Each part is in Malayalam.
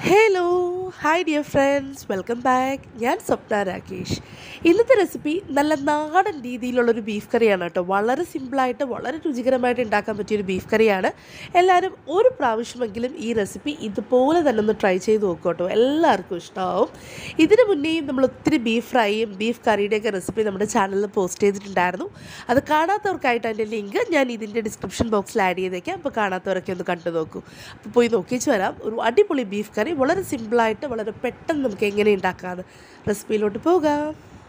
hello hi dear friends welcome back ഞാൻ സ്വപ്ന രാകേഷ് ഇന്നത്തെ റെസിപ്പി നല്ല നാടൻ രീതിയിലുള്ളൊരു ബീഫ് കറിയാണ് കേട്ടോ വളരെ സിമ്പിളായിട്ട് വളരെ രുചികരമായിട്ട് ഉണ്ടാക്കാൻ പറ്റിയൊരു ബീഫ് കറിയാണ് എല്ലാവരും ഒരു പ്രാവശ്യമെങ്കിലും ഈ റെസിപ്പി ഇതുപോലെ തന്നെ ഒന്ന് ട്രൈ ചെയ്ത് നോക്കുക കേട്ടോ എല്ലാവർക്കും ഇഷ്ടമാവും ഇതിന് മുന്നേയും നമ്മൾ ഒത്തിരി ബീഫ് ഫ്രൈയും ബീഫ് കറിയുടെയൊക്കെ റെസിപ്പി നമ്മുടെ ചാനലിൽ പോസ്റ്റ് ചെയ്തിട്ടുണ്ടായിരുന്നു അത് കാണാത്തവർക്കായിട്ട് അതിൻ്റെ ലിങ്ക് ഞാൻ ഇതിൻ്റെ ഡിസ്ക്രിപ്ഷൻ ബോക്സിൽ ആഡ് ചെയ്തേക്കാം അപ്പോൾ കാണാത്തവരൊക്കെ ഒന്ന് കണ്ടു നോക്കൂ അപ്പോൾ പോയി നോക്കിച്ച് വരാം ഒരു അടിപൊളി ബീഫ് കറി വളരെ സിമ്പിളായിട്ട് വളരെ പെട്ടെന്ന് നമുക്ക് എങ്ങനെ ഉണ്ടാക്കാമെന്ന് റെസിപ്പിയിലോട്ട് പോകാം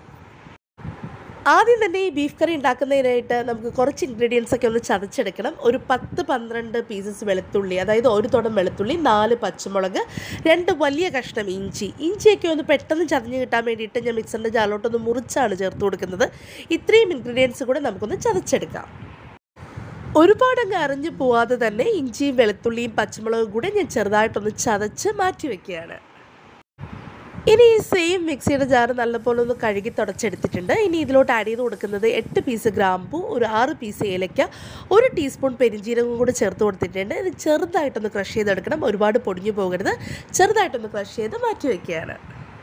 ആദ്യം തന്നെ ഈ ബീഫ് കറി ഉണ്ടാക്കുന്നതിനായിട്ട് നമുക്ക് കുറച്ച് ഇൻഗ്രീഡിയൻസ് ഒക്കെ ഒന്ന് ചതച്ചെടുക്കണം ഒരു പത്ത് പന്ത്രണ്ട് പീസസ് വെളുത്തുള്ളി അതായത് ഒരു തുടം വെളുത്തുള്ളി നാല് പച്ചമുളക് രണ്ട് വലിയ കഷ്ണം ഇഞ്ചി ഇഞ്ചിയൊക്കെ ഒന്ന് പെട്ടെന്ന് ചതഞ്ഞ് കിട്ടാൻ വേണ്ടിയിട്ട് ഞാൻ മിക്സറിൻ്റെ ജാലോട്ടൊന്ന് മുറിച്ചാണ് ചേർത്ത് കൊടുക്കുന്നത് ഇത്രയും ഇൻഗ്രീഡിയൻസ് കൂടെ നമുക്കൊന്ന് ചതച്ചെടുക്കാം ഒരുപാടങ്ങ് അറിഞ്ഞു പോവാതെ തന്നെ ഇഞ്ചിയും വെളുത്തുള്ളിയും പച്ചമുളകും കൂടെ ഞാൻ ചെറുതായിട്ടൊന്ന് ചതച്ച് മാറ്റി വെക്കുകയാണ് ഇനി ഈ സെയിം മിക്സിയുടെ ജാറ് നല്ലപോലെ ഒന്ന് കഴുകി തുടച്ചെടുത്തിട്ടുണ്ട് ഇനി ഇതിലോട്ട് ആഡ് ചെയ്ത് കൊടുക്കുന്നത് എട്ട് പീസ് ഗ്രാമ്പു ഒരു ആറ് പീസ് ഏലക്ക ഒരു ടീസ്പൂൺ പെരിഞ്ജീരകം കൂടി ചേർത്ത് കൊടുത്തിട്ടുണ്ട് ഇത് ചെറുതായിട്ടൊന്ന് ക്രഷ് ചെയ്തെടുക്കണം ഒരുപാട് പൊടിഞ്ഞു പോകരുത് ചെറുതായിട്ടൊന്ന് ക്രഷ് ചെയ്ത് മാറ്റി വയ്ക്കുകയാണ്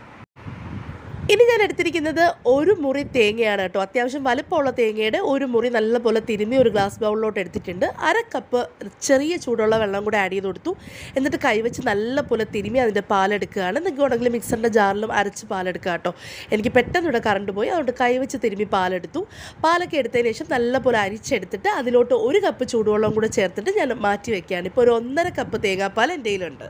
ഇനി ഞാൻ എടുത്തിരിക്കുന്നത് ഒരു മുറി തേങ്ങയാണ് കേട്ടോ അത്യാവശ്യം വലുപ്പമുള്ള തേങ്ങയുടെ ഒരു മുറി നല്ലപോലെ തിരുമ്മി ഒരു ഗ്ലാസ് ബൗളിലോട്ട് എടുത്തിട്ടുണ്ട് അര കപ്പ് ചെറിയ ചൂടുള്ള വെള്ളം കൂടെ ആഡ് ചെയ്ത് കൊടുത്തു എന്നിട്ട് കൈവച്ച് നല്ലപോലെ തിരുമ്മി അതിൻ്റെ പാലെടുക്കുകയാണ് നിങ്ങൾക്ക് വേണമെങ്കിൽ മിക്സറിൻ്റെ ജാറിലും അരച്ച് പാലെടുക്കുക കേട്ടോ എനിക്ക് പെട്ടെന്ന് ഇവിടെ കറണ്ട് പോയി അതുകൊണ്ട് കൈവച്ച് തിരുമ്മി പാലെടുത്തു പാലൊക്കെ എടുത്തതിന് ശേഷം നല്ലപോലെ അരിച്ചെടുത്തിട്ട് അതിലോട്ട് ഒരു കപ്പ് ചൂടുവെള്ളം കൂടെ ചേർത്തിട്ട് ഞാൻ മാറ്റി വെക്കുകയാണ് ഇപ്പോൾ ഒരു ഒന്നര കപ്പ് തേങ്ങാപ്പാൽ എൻ്റെ കയ്യിലുണ്ട്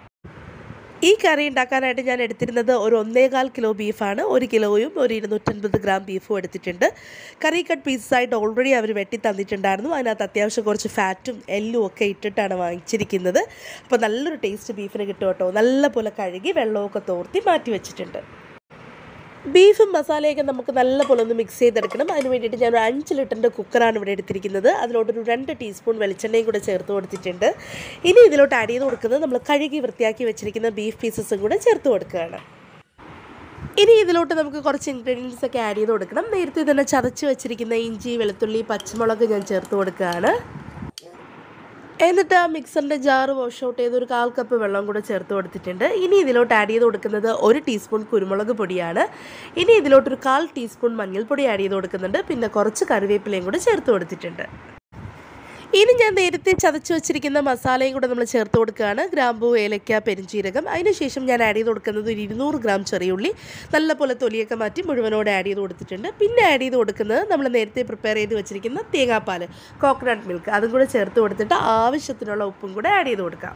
ഈ കറി ഉണ്ടാക്കാനായിട്ട് ഞാൻ എടുത്തിരുന്നത് ഒരു ഒന്നേകാൽ കിലോ ബീഫാണ് ഒരു കിലോയും ഒരു ഇരുന്നൂറ്റൻപത് ഗ്രാം ബീഫും എടുത്തിട്ടുണ്ട് കറി കട്ട് പീസസായിട്ട് ഓൾറെഡി അവർ വെട്ടി തന്നിട്ടുണ്ടായിരുന്നു അതിനകത്ത് അത്യാവശ്യം കുറച്ച് ഫാറ്റും എല്ലും ഒക്കെ ഇട്ടിട്ടാണ് വാങ്ങിച്ചിരിക്കുന്നത് അപ്പോൾ നല്ലൊരു ടേസ്റ്റ് ബീഫിന് കിട്ടും കേട്ടോ നല്ലപോലെ കഴുകി വെള്ളമൊക്കെ തോർത്തി മാറ്റി വെച്ചിട്ടുണ്ട് ബീഫും മസാലയൊക്കെ നമുക്ക് നല്ലപോലെ ഒന്ന് മിക്സ് ചെയ്തെടുക്കണം അതിന് വേണ്ടിയിട്ട് ഞാൻ ഒരു അഞ്ച് ലിറ്ററിൻ്റെ കുക്കറാണ് ഇവിടെ എടുത്തിരിക്കുന്നത് അതിലോട്ടൊരു രണ്ട് ടീസ്പൂൺ വെളിച്ചെണ്ണയും കൂടെ ചേർത്ത് കൊടുത്തിട്ടുണ്ട് ഇനി ഇതിലോട്ട് ആഡ് ചെയ്ത് കൊടുക്കുന്നത് നമ്മൾ കഴുകി വൃത്തിയാക്കി വെച്ചിരിക്കുന്ന ബീഫ് പീസസും കൂടെ ചേർത്ത് കൊടുക്കുകയാണ് ഇനി ഇതിലോട്ട് നമുക്ക് കുറച്ച് ഇൻഗ്രീഡിയൻസ് ഒക്കെ ആഡ് ചെയ്ത് കൊടുക്കണം നേരത്തെ തന്നെ ചതച്ച് വെച്ചിരിക്കുന്ന ഇഞ്ചി വെളുത്തുള്ളി പച്ചമുളക് ഞാൻ ചേർത്ത് കൊടുക്കുകയാണ് എന്നിട്ട് ആ മിക്സറിൻ്റെ ജാറ് വാഷ് ഔട്ട് ചെയ്ത് ഒരു കാൽ കപ്പ് വെള്ളം കൂടെ ചേർത്ത് കൊടുത്തിട്ടുണ്ട് ഇനി ഇതിലോട്ട് ആഡ് ചെയ്ത് കൊടുക്കുന്നത് ഒരു ടീസ്പൂൺ കുരുമുളക് പൊടിയാണ് ഇനി ഇതിലോട്ടൊരു കാൽ ടീസ്പൂൺ മഞ്ഞൾപ്പൊടി ആഡ് ചെയ്ത് കൊടുക്കുന്നുണ്ട് പിന്നെ കുറച്ച് കറിവേപ്പിലയും കൂടെ ചേർത്ത് കൊടുത്തിട്ടുണ്ട് ഇനി ഞാൻ നേരത്തെ ചതച്ച് വെച്ചിരിക്കുന്ന മസാലയും കൂടെ നമ്മൾ ചേർത്ത് കൊടുക്കുകയാണ് ഗ്രാമ്പു ഏലക്ക പെരിഞ്ചീരകം അതിനുശേഷം ഞാൻ ആഡ് ചെയ്ത് കൊടുക്കുന്നത് ഒരു ഇരുന്നൂറ് ഗ്രാം ചെറിയുള്ളി നല്ലപോലെ തൊലിയൊക്കെ മാറ്റി മുഴുവനോടെ ആഡ് ചെയ്ത് കൊടുത്തിട്ടുണ്ട് പിന്നെ ആഡ് ചെയ്ത് കൊടുക്കുന്നത് നമ്മൾ നേരത്തെ പ്രിപ്പയർ ചെയ്ത് വെച്ചിരിക്കുന്ന തേങ്ങാപ്പാൽ കോക്കനട്ട് മിൽക്ക് അതും കൂടെ ചേർത്ത് കൊടുത്തിട്ട് ആവശ്യത്തിനുള്ള ഉപ്പും കൂടെ ആഡ് ചെയ്ത് കൊടുക്കാം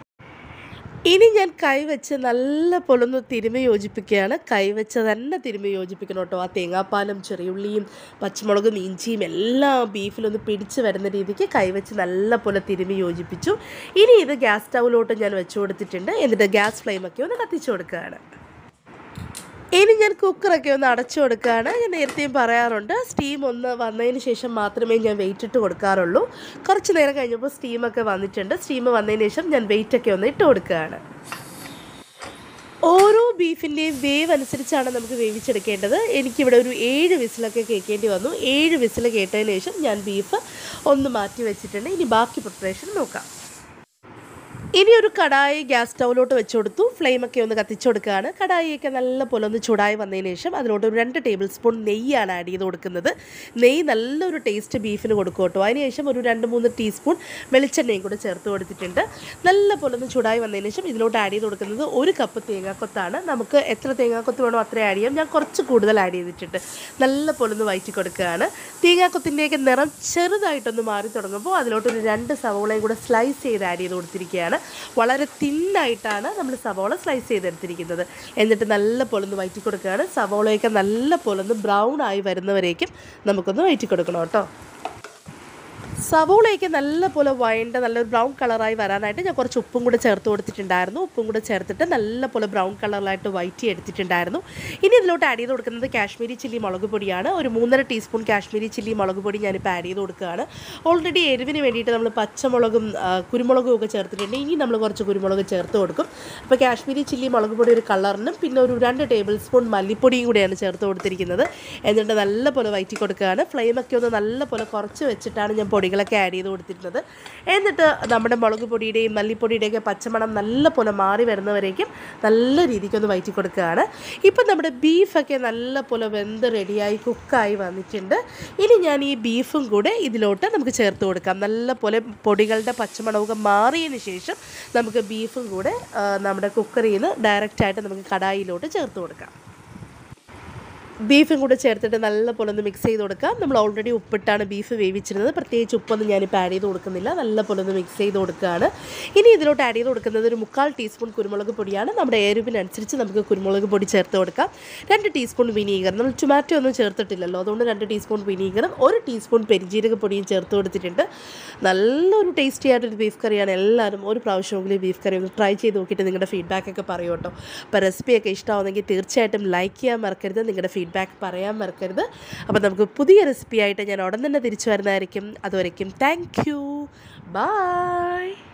ഇനി ഞാൻ കൈവച്ച് നല്ല പൊളന്ന് തിരുമി യോജിപ്പിക്കുകയാണ് കൈവച്ച് തന്നെ തിരുമി യോജിപ്പിക്കണം കേട്ടോ ആ തേങ്ങാപ്പാലും ചെറിയുള്ളിയും പച്ചമുളകും ഇഞ്ചിയും എല്ലാം ബീഫിലൊന്ന് പിടിച്ച് വരുന്ന രീതിക്ക് കൈവച്ച് നല്ല പോലെ തിരുമി യോജിപ്പിച്ചു ഇനി ഇത് ഗ്യാസ് സ്റ്റൗവിലോട്ട് ഞാൻ വെച്ച് കൊടുത്തിട്ടുണ്ട് എന്നിട്ട് ഗ്യാസ് ഫ്ലെയിമൊക്കെ ഒന്ന് കത്തിച്ചു കൊടുക്കുകയാണ് ഇനി ഞാൻ കുക്കറൊക്കെ ഒന്ന് അടച്ചു കൊടുക്കുകയാണ് ഞാൻ നേരത്തെയും പറയാറുണ്ട് സ്റ്റീം ഒന്ന് വന്നതിന് ശേഷം മാത്രമേ ഞാൻ വെയിറ്റ് ഇട്ട് കൊടുക്കാറുള്ളൂ കുറച്ച് നേരം കഴിഞ്ഞപ്പോൾ സ്റ്റീമൊക്കെ വന്നിട്ടുണ്ട് സ്റ്റീം വന്നതിന് ശേഷം ഞാൻ വെയിറ്റ് ഒക്കെ ഒന്ന് ഇട്ട് കൊടുക്കുകയാണ് ഓരോ ബീഫിൻ്റെയും വേവ് അനുസരിച്ചാണ് നമുക്ക് വേവിച്ചെടുക്കേണ്ടത് എനിക്കിവിടെ ഒരു ഏഴ് വിസിലൊക്കെ കേൾക്കേണ്ടി വന്നു ഏഴ് വിസിൽ കേട്ടതിന് ശേഷം ഞാൻ ബീഫ് ഒന്ന് മാറ്റി വെച്ചിട്ടുണ്ട് ഇനി ബാക്കി പ്രിപ്പറേഷൻ നോക്കാം ഇനി ഒരു കടായി ഗ്യാസ് സ്റ്റൗവിലോട്ട് വെച്ച് കൊടുത്തു ഫ്ലെയിമൊക്കെ ഒന്ന് കത്തിച്ചു കൊടുക്കുകയാണ് കടായിയൊക്കെ നല്ല പോലെ ഒന്ന് ചൂടായി വന്നതിന് ശേഷം അതിലോട്ട് ഒരു രണ്ട് ടേബിൾ സ്പൂൺ നെയ്യാണ് ആഡ് ചെയ്ത് കൊടുക്കുന്നത് നെയ്യ് നല്ലൊരു ടേസ്റ്റ് ബീഫിന് കൊടുക്കും കേട്ടോ അതിനുശേഷം ഒരു രണ്ട് മൂന്ന് ടീസ്പൂൺ വെളിച്ചെണ്ണയും കൂടെ ചേർത്ത് കൊടുത്തിട്ടുണ്ട് നല്ല പോലെ ഒന്ന് ചൂടായി വന്നതിന് ശേഷം ഇതിലോട്ട് ആഡ് ചെയ്ത് കൊടുക്കുന്നത് ഒരു കപ്പ് തേങ്ങാക്കൊത്താണ് നമുക്ക് എത്ര തേങ്ങാക്കൊത്ത് വേണോ അത്ര ആഡ് ചെയ്യാം ഞാൻ കുറച്ച് കൂടുതൽ ആഡ് ചെയ്തിട്ടുണ്ട് നല്ല പോലെ ഒന്ന് വയറ്റി കൊടുക്കുകയാണ് തേങ്ങാക്കൊത്തിൻ്റെയൊക്കെ നിറം ചെറുതായിട്ടൊന്ന് മാറി തുടങ്ങുമ്പോൾ അതിലോട്ടൊരു രണ്ട് സവോളയും കൂടെ സ്ലൈസ് ചെയ്ത് ആഡ് ചെയ്ത് കൊടുത്തിരിക്കുകയാണ് വളരെ തിന്നായിട്ടാണ് നമ്മൾ സവോള സ്ലൈസ് ചെയ്തെടുത്തിരിക്കുന്നത് എന്നിട്ട് നല്ല പോലെ ഒന്ന് വയറ്റി കൊടുക്കുകയാണ് സവോളയൊക്കെ നല്ല പോലെ ഒന്ന് ബ്രൗൺ ആയി വരുന്നവരേക്കും നമുക്കൊന്ന് വയറ്റി കൊടുക്കണം കേട്ടോ സവോളയൊക്കെ നല്ല പോലെ വഴണ്ട നല്ലൊരു ബ്രൗൺ കളറായി വരാനായിട്ട് ഞാൻ കുറച്ച് ഉപ്പും കൂടെ ചേർത്ത് കൊടുത്തിട്ടുണ്ടായിരുന്നു ഉപ്പും കൂടെ ചേർത്തിട്ട് നല്ല പോലെ ബ്രൗൺ കളറിലായിട്ട് വയറ്റി എടുത്തിട്ടുണ്ടായിരുന്നു ഇനി ഇതിലോട്ട് ആഡ് ചെയ്ത് കൊടുക്കുന്നത് കാശ്മീരി ചില്ലി മുളക് പൊടിയാണ് ഒരു മൂന്നര ടീസ്പൂൺ കാശ്മീരി ചില്ലി മുളക് പൊടി ഞാനിപ്പോൾ ആഡ് ചെയ്ത് കൊടുക്കുകയാണ് ഓൾറെഡി എരിവിന് വേണ്ടിയിട്ട് നമ്മൾ പച്ചമുളകും ആ, കുരുമുളകും ഒക്കെ ചേർത്തിട്ടുണ്ട് ഇനി നമ്മൾ കുറച്ച് കുരുമുളക് ചേർത്ത് കൊടുക്കും അപ്പോൾ കാശ്മീരി ചില്ലി മുളക് പൊടി ഒരു കളറിനും പിന്നെ ഒരു രണ്ട് ടേബിൾ സ്പൂൺ മല്ലിപ്പൊടിയും കൂടെയാണ് ചേർത്ത് കൊടുത്തിരിക്കുന്നത് എന്നിട്ട് നല്ല പോലെ വയറ്റി കൊടുക്കുകയാണ് ഫ്ലെയിമൊക്കെ ഒന്ന് നല്ല പോലെ കുറച്ച് വെച്ചിട്ടാണ് ഞാൻ പൊടികൾ പൊടികളൊക്കെ ആഡ് ചെയ്ത് കൊടുത്തിരുന്നത് എന്നിട്ട് നമ്മുടെ മുളക് പൊടിയുടെയും മല്ലിപ്പൊടിയുടെയൊക്കെ പച്ചമണം നല്ല പോലെ മാറി വരുന്നവരേക്കും നല്ല രീതിക്കൊന്ന് വയറ്റി കൊടുക്കുകയാണ് ഇപ്പം നമ്മുടെ ബീഫൊക്കെ നല്ല പോലെ വെന്ത് റെഡിയായി കുക്കായി വന്നിട്ടുണ്ട് ഇനി ഞാൻ ഈ ബീഫും കൂടെ ഇതിലോട്ട് നമുക്ക് ചേർത്ത് കൊടുക്കാം നല്ല പോലെ പൊടികളുടെ പച്ചമണമൊക്കെ മാറിയതിന് ശേഷം നമുക്ക് ബീഫും കൂടെ ആ, നമ്മുടെ കുക്കറിൽ നിന്ന് ഡയറക്റ്റായിട്ട് നമുക്ക് കടായിലോട്ട് ചേർത്ത് കൊടുക്കാം ബീഫും കൂടെ ചേർത്തിട്ട് നല്ല പോലെ ഒന്ന് മിക്സ് ചെയ്ത് കൊടുക്കാം നമ്മൾ ഓൾറെഡി ഉപ്പിട്ടാണ് ബീഫ് വേവിച്ചിരുന്നത് പ്രത്യേകിച്ച് ഉപ്പൊന്നും ഞാനിപ്പോൾ ആഡ് ചെയ്ത് കൊടുക്കുന്നില്ല നല്ല പോലെ ഒന്ന് മിക്സ് ചെയ്ത് കൊടുക്കുകയാണ് ഇനി ഇതിലോട്ട് ആഡ് ചെയ്ത് കൊടുക്കുന്നത് ഒരു മുക്കാൽ ടീസ്പൂൺ കുരുമുളക് പൊടിയാണ് നമ്മുടെ എരിവിനനുസരിച്ച് നമുക്ക് കുരുമുളക് പൊടി ചേർത്ത് കൊടുക്കാം രണ്ട് ടീസ്പൂൺ വിനീഗർ നമ്മൾ ടൊമാറ്റോ ഒന്നും ചേർത്തിട്ടില്ലല്ലോ അതുകൊണ്ട് രണ്ട് ടീസ്പൂൺ വിനീഗറും ഒരു ടീസ്പൂൺ പെരിഞ്ജീരക പൊടിയും ചേർത്ത് കൊടുത്തിട്ടുണ്ട് നല്ലൊരു ടേസ്റ്റി ആയിട്ടൊരു ബീഫ് കറിയാണ് എല്ലാവരും ഒരു പ്രാവശ്യമെങ്കിലും ബീഫ് കറി ഒന്ന് ട്രൈ ചെയ്ത് നോക്കിയിട്ട് നിങ്ങളുടെ ഫീഡ്ബാക്ക് ഒക്കെ പറയൂ കേട്ടോ അപ്പോൾ റെസിപ്പിയൊക്കെ ഇഷ്ടമാവുന്നെങ്കിൽ തീർച്ചയായിട്ടും ലൈക്ക് ചെയ്യാൻ മറക്കരുത് നിങ്ങളുടെ ഫീഡ്ബാക്ക് പറയാൻ മറക്കരുത് അപ്പോൾ നമുക്ക് പുതിയ റെസിപ്പി ആയിട്ട് ഞാൻ ഉടൻ തന്നെ തിരിച്ചു വരുന്നതായിരിക്കും അതുവരയ്ക്കും താങ്ക് യു ബൈ